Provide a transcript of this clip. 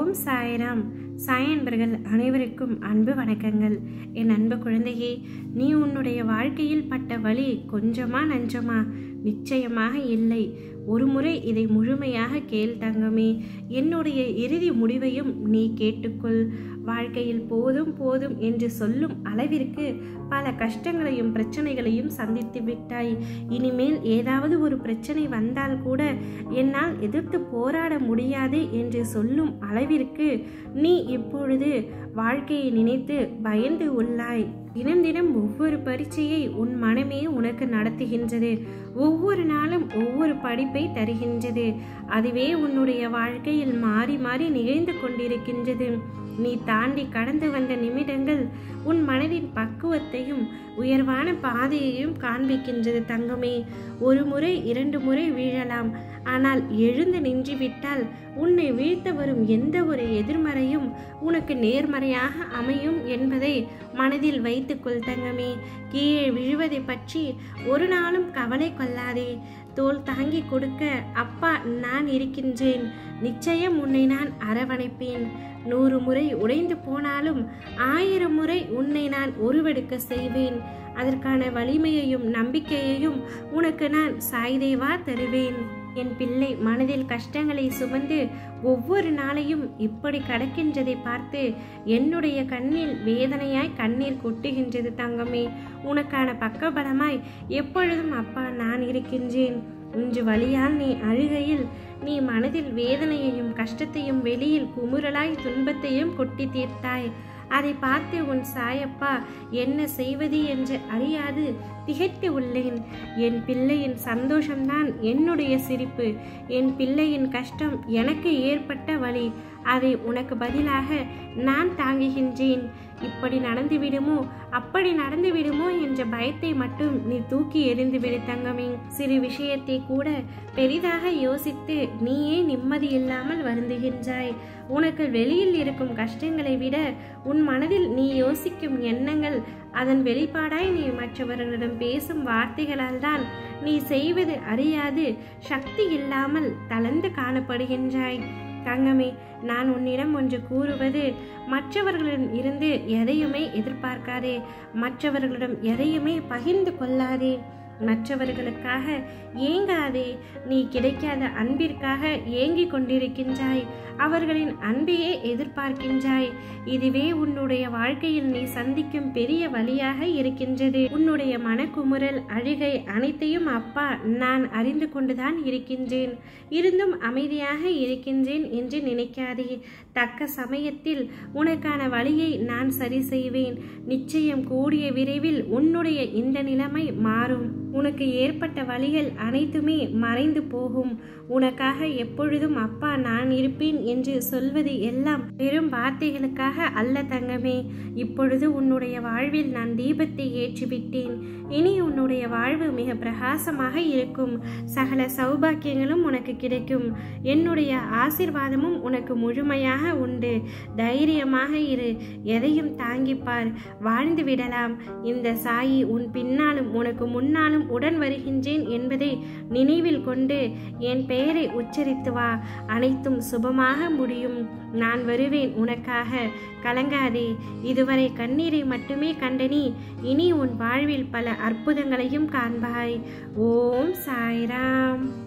ஓம் சாய்ராம் சாய் அன்பர்கள் அனைவருக்கும் அன்பு வணக்கங்கள் என் அன்பு குழந்தையே நீ உன்னுடைய வாழ்க்கையில் பட்ட வழி கொஞ்சமா நஞ்சமா நிச்சயமாக இல்லை ஒரு முறை இதை முழுமையாக கேள் தங்கமே என்னுடைய இறுதி முடிவையும் நீ கேட்டுக்கொள் வாழ்க்கையில் போதும் போதும் என்று சொல்லும் அளவிற்கு பல கஷ்டங்களையும் பிரச்சனைகளையும் சந்தித்து விட்டாய் இனிமேல் ஏதாவது ஒரு பிரச்சனை வந்தால் கூட என்னால் எதிர்த்து போராட முடியாது என்று சொல்லும் அளவிற்கு நீ இப்பொழுது வாழ்க்கையை நினைத்து பயந்து உள்ளாய் தினம் தினம் ஒவ்வொரு பரீட்சையை உன் மனமே உனக்கு நடத்துகின்றது ஒவ்வொரு நாளும் ஒவ்வொரு படிப்பை தருகின்றது அதுவே உன்னுடைய வாழ்க்கையில் மாறி மாறி நிகழ்ந்து கொண்டிருக்கின்றது நீ தாண்டி கடந்து வந்த நிமிடங்கள் உன் மனதின் பக்குவத்தையும் உயர்வான பாதையையும் காண்பிக்கின்றது தங்கமே ஒரு முறை இரண்டு முறை வீழலாம் ஆனால் எழுந்து நின்று விட்டால் உன்னை வீழ்த்த வரும் எந்த ஒரு எதிர்மறையும் உனக்கு நேர்மறையாக அமையும் என்பதை மனதில் வைத்துக்கொள் தங்கமே கீழே விழுவதை பற்றி ஒரு நாளும் கவலை கொள்ளாதே தோல் தாங்கி கொடுக்க அப்பா நான் இருக்கின்றேன் நிச்சயம் உன்னை நான் அரவணைப்பேன் நூறு முறை உடைந்து போனாலும் ஆயிரம் முறை உன்னை நான் உருவெடுக்க செய்வேன் அதற்கான வலிமையையும் நம்பிக்கையையும் உனக்கு நான் சாய்தேவா தருவேன் என் பிள்ளை மனதில் கஷ்டங்களை சுமந்து ஒவ்வொரு நாளையும் இப்படி கடக்கின்றதை பார்த்து என்னுடைய கண்ணில் வேதனையாய் கண்ணீர் கொட்டுகின்றது தங்கமே உனக்கான பக்கபலமாய் எப்பொழுதும் அப்பா நான் இருக்கின்றேன் இன்று வழியால் நீ அழுகையில் நீ மனதில் வேதனையையும் கஷ்டத்தையும் வெளியில் குமுறலாய் துன்பத்தையும் கொட்டி தீர்த்தாய் அதை பார்த்து உன் சாயப்பா என்ன செய்வது என்று அறியாது திகைத்து உள்ளேன் என் பிள்ளையின் சந்தோஷம்தான் என்னுடைய சிரிப்பு என் பிள்ளையின் கஷ்டம் எனக்கு ஏற்பட்ட வழி அதை உனக்கு பதிலாக நான் தாங்குகின்றேன் இப்படி நடந்துவிடுமோ அப்படி நடந்துவிடுமோ என்ற பயத்தை மட்டும் நீ தூக்கி எறிந்து விடு தங்கமே சிறு விஷயத்தை கூட பெரிதாக யோசித்து நீயே நிம்மதி இல்லாமல் வருந்துகின்றாய் உனக்கு வெளியில் இருக்கும் கஷ்டங்களை விட உன் மனதில் நீ யோசிக்கும் எண்ணங்கள் அதன் வெளிப்பாடாய் நீ மற்றவர்களிடம் பேசும் வார்த்தைகளால் தான் நீ செய்வது அறியாது சக்தி இல்லாமல் தளர்ந்து காணப்படுகின்றாய் தங்கமே நான் உன்னிடம் ஒன்று கூறுவது மற்றவர்களிடம் இருந்து எதையுமே எதிர்பார்க்காதே மற்றவர்களிடம் எதையுமே பகிர்ந்து கொள்ளாதே மற்றவர்களுக்காக ஏங்காதே நீ கிடைக்காத அன்பிற்காக ஏங்கிக் கொண்டிருக்கின்றாய் அவர்களின் அன்பையே எதிர்பார்க்கின்றாய் இதுவே உன்னுடைய வாழ்க்கையில் நீ சந்திக்கும் பெரிய வழியாக இருக்கின்றது உன்னுடைய மனக்குமுறல் அழுகை அனைத்தையும் அப்பா நான் அறிந்து கொண்டுதான் இருக்கின்றேன் இருந்தும் அமைதியாக இருக்கின்றேன் என்று நினைக்காதே தக்க சமயத்தில் உனக்கான வழியை நான் சரி செய்வேன் நிச்சயம் கூடிய விரைவில் உன்னுடைய இந்த நிலைமை மாறும் உனக்கு ஏற்பட்ட வழிகள் அனைத்துமே மறைந்து போகும் உனக்காக எப்பொழுதும் அப்பா நான் இருப்பேன் என்று சொல்வது எல்லாம் வெறும் வார்த்தைகளுக்காக அல்ல தங்கமே இப்பொழுது உன்னுடைய வாழ்வில் நான் தீபத்தை ஏற்றிவிட்டேன் இனி உன்னுடைய வாழ்வு மிக பிரகாசமாக இருக்கும் சகல சௌபாக்கியங்களும் உனக்கு கிடைக்கும் என்னுடைய ஆசிர்வாதமும் உனக்கு முழுமையாக உண்டு தைரியமாக இரு எதையும் தாங்கிப்பார் வாழ்ந்து விடலாம் இந்த சாயி உன் பின்னாலும் உனக்கு முன்னாலும் உடன் வருகின்றேன் என்பதை நினைவில் கொண்டு என் பெயரை உச்சரித்து வா அனைத்தும் சுபமாக முடியும் நான் வருவேன் உனக்காக கலங்காதே இதுவரை கண்ணீரை மட்டுமே கண்டனி இனி உன் வாழ்வில் பல அற்புதங்களையும் காண்பாய் ஓம் சாய்ராம்